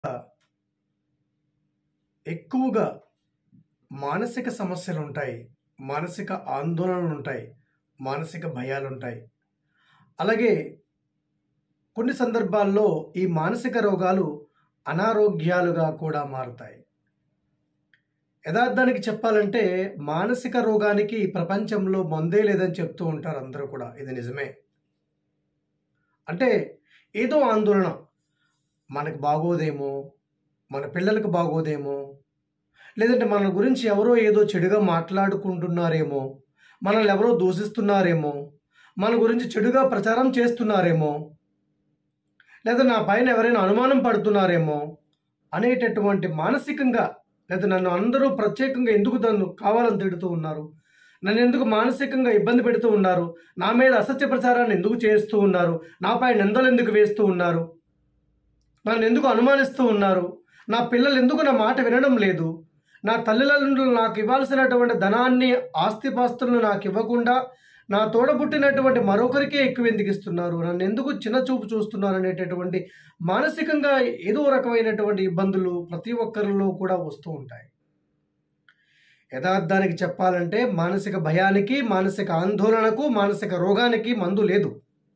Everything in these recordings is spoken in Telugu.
ఎక్కువగా మానసిక సమస్యలు ఉంటాయి మానసిక ఆందోళనలు ఉంటాయి మానసిక భయాలు ఉంటాయి అలాగే కొన్ని సందర్భాల్లో ఈ మానసిక రోగాలు అనారోగ్యాలుగా కూడా మారుతాయి యథార్థానికి చెప్పాలంటే మానసిక రోగానికి ప్రపంచంలో మందే లేదని చెప్తూ ఉంటారు అందరూ కూడా ఇది నిజమే అంటే ఏదో ఆందోళన మనకు బాగోదేమో మన పిల్లలకు బాగోదేమో లేదంటే మన గురించి ఎవరో ఏదో చెడుగా మాట్లాడుకుంటున్నారేమో మనల్ని ఎవరో దూషిస్తున్నారేమో మన గురించి చెడుగా ప్రచారం చేస్తున్నారేమో లేదా నా పైన ఎవరైనా అనుమానం పడుతున్నారేమో అనేటటువంటి మానసికంగా లేదా నన్ను అందరూ ప్రత్యేకంగా ఎందుకు నన్ను కావాలని తిడుతూ ఉన్నారు నన్ను ఎందుకు మానసికంగా ఇబ్బంది పెడుతూ ఉన్నారు నా మీద అసత్య ప్రచారాన్ని ఎందుకు చేస్తూ ఉన్నారు నాపై నిందలు ఎందుకు వేస్తూ ఉన్నారు నన్ను ఎందుకు అనుమానిస్తూ ఉన్నారు నా పిల్లలు ఎందుకు నా మాట వినడం లేదు నా తల్లిదండ్రులు నాకు ఇవ్వాల్సినటువంటి ధనాన్ని ఆస్తిపాస్తులను నాకు ఇవ్వకుండా నా తోడబుట్టినటువంటి మరొకరికే ఎక్కువ ఎందుకు ఇస్తున్నారు నన్ను ఎందుకు చిన్న చూపు చూస్తున్నారు అనేటటువంటి మానసికంగా ఏదో రకమైనటువంటి ఇబ్బందులు ప్రతి ఒక్కరిలో కూడా వస్తూ ఉంటాయి యథార్థానికి చెప్పాలంటే మానసిక భయానికి మానసిక ఆందోళనకు మానసిక రోగానికి మందు లేదు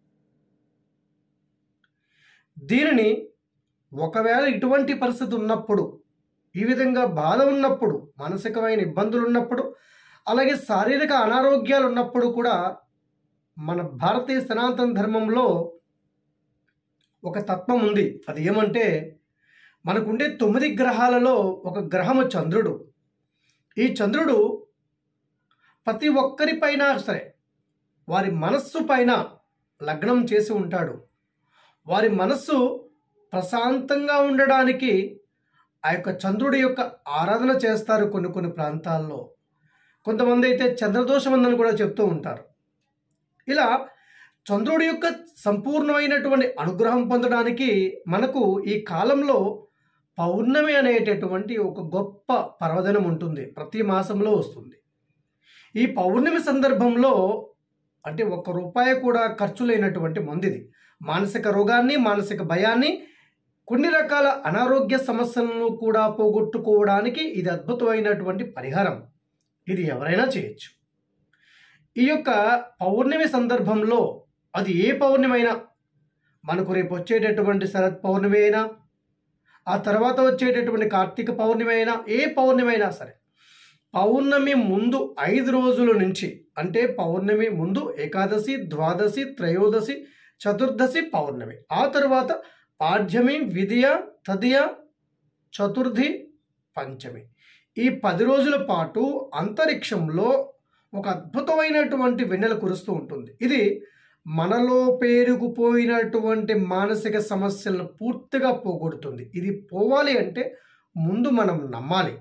దీనిని ఒకవేళ ఇటువంటి పరిస్థితి ఉన్నప్పుడు ఈ విధంగా బాధ ఉన్నప్పుడు మానసికమైన ఇబ్బందులు ఉన్నప్పుడు అలాగే శారీరక అనారోగ్యాలు ఉన్నప్పుడు కూడా మన భారతీయ సనాతన ధర్మంలో ఒక తత్వం ఉంది అది ఏమంటే మనకుండే తొమ్మిది గ్రహాలలో ఒక గ్రహము చంద్రుడు ఈ చంద్రుడు ప్రతి ఒక్కరిపైన సరే వారి మనస్సు పైన లగ్నం చేసి ఉంటాడు వారి మనస్సు ప్రశాంతంగా ఉండడానికి ఆ యొక్క చంద్రుడి యొక్క ఆరాధన చేస్తారు కొన్ని కొన్ని ప్రాంతాల్లో కొంతమంది అయితే చంద్రదోషం ఉందని కూడా చెప్తూ ఉంటారు ఇలా చంద్రుడి యొక్క సంపూర్ణమైనటువంటి అనుగ్రహం పొందడానికి మనకు ఈ కాలంలో పౌర్ణమి అనేటటువంటి ఒక గొప్ప పర్వదినం ఉంటుంది ప్రతి మాసంలో వస్తుంది ఈ పౌర్ణమి సందర్భంలో అంటే ఒక్క రూపాయి కూడా ఖర్చు లేనటువంటి మందిది మానసిక రోగాన్ని మానసిక భయాన్ని కొన్ని రకాల అనారోగ్య సమస్యలను కూడా పోగొట్టుకోవడానికి ఇది అద్భుతమైనటువంటి పరిహారం ఇది ఎవరైనా చేయొచ్చు ఈ యొక్క పౌర్ణమి సందర్భంలో అది ఏ పౌర్ణమి అయినా మనకు రేపు వచ్చేటటువంటి శరత్ పౌర్ణమి అయినా ఆ తర్వాత వచ్చేటటువంటి కార్తీక పౌర్ణమి అయినా ఏ పౌర్ణమి అయినా సరే పౌర్ణమి ముందు ఐదు రోజుల నుంచి అంటే పౌర్ణమి ముందు ఏకాదశి ద్వాదశి త్రయోదశి చతుర్దశి పౌర్ణమి ఆ తరువాత పాఠ్యమి విధియ తదియ చతుర్థి పంచమి ఈ పది రోజుల పాటు అంతరిక్షంలో ఒక అద్భుతమైనటువంటి వెన్నెల కురుస్తూ ఉంటుంది ఇది మనలో పేరుకుపోయినటువంటి మానసిక సమస్యలను పూర్తిగా పోగొడుతుంది ఇది పోవాలి అంటే ముందు మనం నమ్మాలి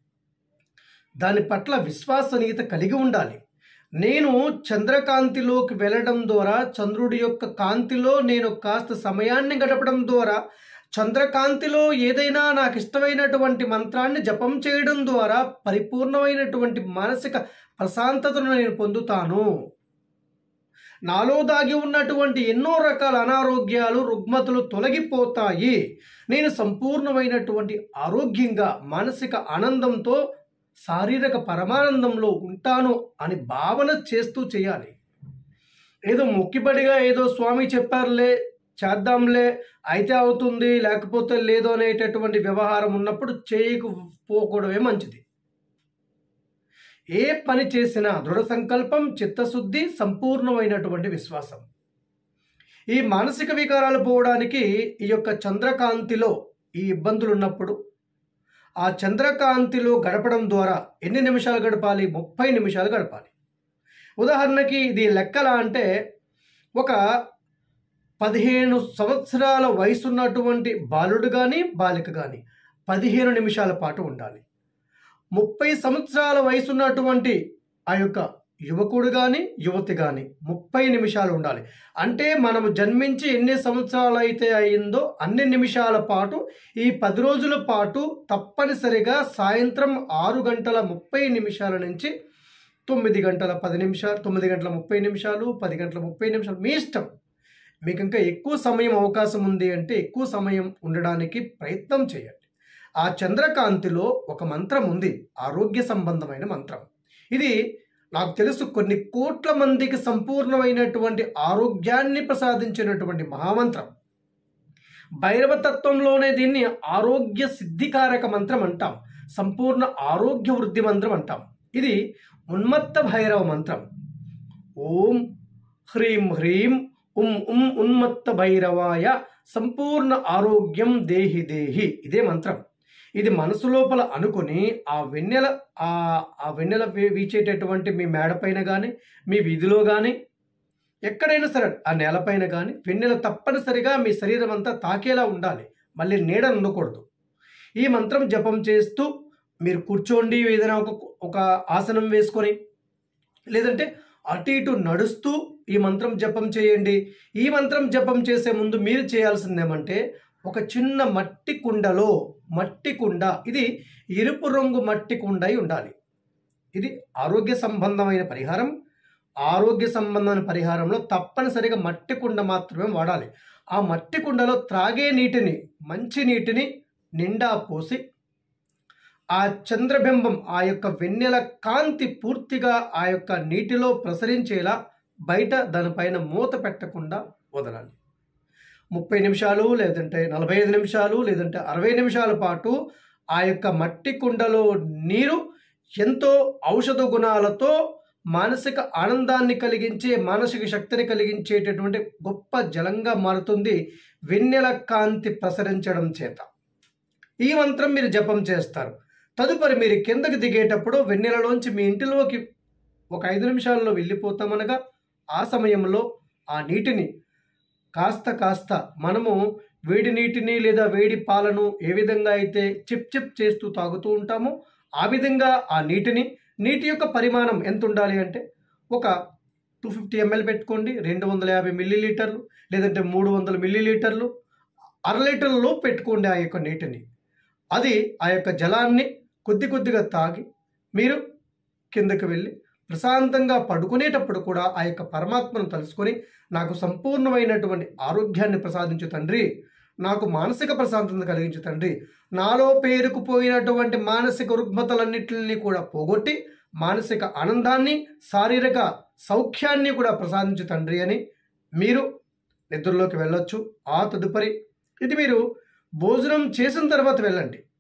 దాని పట్ల విశ్వసనీయత కలిగి ఉండాలి నేను చంద్రకాంతిలోకి వెళ్ళడం ద్వారా చంద్రుడి యొక్క కాంతిలో నేను కాస్త సమయాన్ని గడపడం ద్వారా చంద్రకాంతిలో ఏదైనా నాకు ఇష్టమైనటువంటి మంత్రాన్ని జపం చేయడం ద్వారా పరిపూర్ణమైనటువంటి మానసిక ప్రశాంతతను నేను పొందుతాను నాలో దాగి ఉన్నటువంటి ఎన్నో రకాల అనారోగ్యాలు రుగ్మతులు తొలగిపోతాయి నేను సంపూర్ణమైనటువంటి ఆరోగ్యంగా మానసిక ఆనందంతో శారీరక పరమానందంలో ఉంటాను అని భావన చేస్తూ చేయాలి ఏదో మొక్కిబడిగా ఏదో స్వామి చెప్పారులే చేద్దాంలే అయితే అవుతుంది లేకపోతే లేదు అనేటటువంటి వ్యవహారం ఉన్నప్పుడు చేయకపోకూడమే మంచిది ఏ పని చేసినా దృఢ సంకల్పం చిత్తశుద్ధి సంపూర్ణమైనటువంటి విశ్వాసం ఈ మానసిక వికారాలు పోవడానికి ఈ యొక్క చంద్రకాంతిలో ఈ ఇబ్బందులు ఉన్నప్పుడు ఆ చంద్రకాంతిలో గడపడం ద్వారా ఎన్ని నిమిషాలు గడపాలి ముప్పై నిమిషాలు గడపాలి ఉదాహరణకి ఇది లెక్కలా అంటే ఒక పదిహేను సంవత్సరాల వయసున్నటువంటి బాలుడు కానీ బాలిక కానీ పదిహేను నిమిషాల పాటు ఉండాలి ముప్పై సంవత్సరాల వయసున్నటువంటి ఆ యొక్క యువకుడు కానీ యువతి కానీ ముప్పై నిమిషాలు ఉండాలి అంటే మనము జన్మించి ఎన్ని సంవత్సరాలు అయితే అయిందో అన్ని నిమిషాల పాటు ఈ పది రోజుల పాటు తప్పనిసరిగా సాయంత్రం ఆరు గంటల ముప్పై నిమిషాల నుంచి తొమ్మిది గంటల పది నిమిషాలు తొమ్మిది గంటల ముప్పై నిమిషాలు పది గంటల ముప్పై నిమిషాలు మీ ఇష్టం మీకు ఇంకా ఎక్కువ సమయం అవకాశం ఉంది అంటే ఎక్కువ సమయం ఉండడానికి ప్రయత్నం చేయండి ఆ చంద్రకాంతిలో ఒక మంత్రం ఉంది ఆరోగ్య సంబంధమైన మంత్రం ఇది నాకు తెలుసు కొన్ని కోట్ల మందికి సంపూర్ణమైనటువంటి ఆరోగ్యాన్ని ప్రసాదించినటువంటి మహామంత్రం భైరవ తత్వంలోనే దీన్ని ఆరోగ్య సిద్ధికారక మంత్రం అంటాం సంపూర్ణ ఆరోగ్య వృద్ధి మంత్రం అంటాం ఇది ఉన్మత్త భైరవ మంత్రం ఓం హ్రీం హ్రీం ఉం ఉం ఉన్మత్త భైరవాయ సంపూర్ణ ఆరోగ్యం దేహి దేహి ఇదే మంత్రం ఇది మనసు లోపల అనుకుని ఆ వెన్నెల ఆ ఆ వెన్నెల వీ- వీచేటటువంటి మీ మేడపైన కానీ మీ వీధిలో కానీ ఎక్కడైనా సరే ఆ నేలపైన కానీ వెన్నెల తప్పనిసరిగా మీ శరీరం అంతా తాకేలా ఉండాలి మళ్ళీ నీడ ఉండకూడదు ఈ మంత్రం జపం చేస్తూ మీరు కూర్చోండి ఏదైనా ఒక ఒక ఆసనం వేసుకొని లేదంటే అటు ఇటు నడుస్తూ ఈ మంత్రం జపం చేయండి ఈ మంత్రం జపం చేసే ముందు మీరు చేయాల్సిందేమంటే ఒక చిన్న మట్టి కుండలో మట్టి కుండ ఇది ఎరుపు రంగు మట్టి కుండ అయి ఉండాలి ఇది ఆరోగ్య సంబంధమైన పరిహారం ఆరోగ్య సంబంధమైన పరిహారంలో తప్పనిసరిగా మట్టి కుండ మాత్రమే వాడాలి ఆ మట్టి కుండలో త్రాగే నీటిని మంచి నీటిని నిండా పోసి ఆ చంద్రబింబం ఆ యొక్క వెన్నెల కాంతి పూర్తిగా ఆ యొక్క నీటిలో ప్రసరించేలా బయట దానిపైన మూత పెట్టకుండా వదలాలి ముప్పై నిమిషాలు లేదంటే నలభై ఐదు నిమిషాలు లేదంటే అరవై నిమిషాల పాటు ఆ యొక్క మట్టి కుండలో నీరు ఎంతో ఔషధ గుణాలతో మానసిక ఆనందాన్ని కలిగించే మానసిక శక్తిని కలిగించేటటువంటి గొప్ప జలంగా మారుతుంది వెన్నెల కాంతి ప్రసరించడం చేత ఈ మంత్రం మీరు జపం చేస్తారు తదుపరి మీరు కిందకి దిగేటప్పుడు వెన్నెలలోంచి మీ ఇంటిలోకి ఒక ఐదు నిమిషాల్లో వెళ్ళిపోతామనగా ఆ సమయంలో ఆ నీటిని కాస్త కాస్త మనము వేడి నీటిని లేదా వేడి పాలను ఏ విధంగా అయితే చిప్ చిప్ చేస్తూ తాగుతూ ఉంటామో ఆ విధంగా ఆ నీటిని నీటి యొక్క పరిమాణం ఎంత ఉండాలి అంటే ఒక టూ ఫిఫ్టీ ఎంఎల్ పెట్టుకోండి రెండు వందల యాభై మిల్లీ లీటర్లు లేదంటే మూడు వందల మిల్లీ లీటర్లు అర లీటర్లలో పెట్టుకోండి ఆ యొక్క నీటిని అది ఆ యొక్క జలాన్ని కొద్ది కొద్దిగా తాగి మీరు కిందకి వెళ్ళి ప్రశాంతంగా పడుకునేటప్పుడు కూడా ఆ యొక్క పరమాత్మను తలుసుకొని నాకు సంపూర్ణమైనటువంటి ఆరోగ్యాన్ని ప్రసాదించు తండ్రి నాకు మానసిక ప్రశాంతత కలిగించు తండ్రి నాలో పేరుకుపోయినటువంటి మానసిక రుగ్మతలన్నింటినీ కూడా పోగొట్టి మానసిక ఆనందాన్ని శారీరక సౌఖ్యాన్ని కూడా ప్రసాదించు తండ్రి అని మీరు నిద్రలోకి వెళ్ళొచ్చు ఆ తదుపరి ఇది మీరు భోజనం చేసిన తర్వాత వెళ్ళండి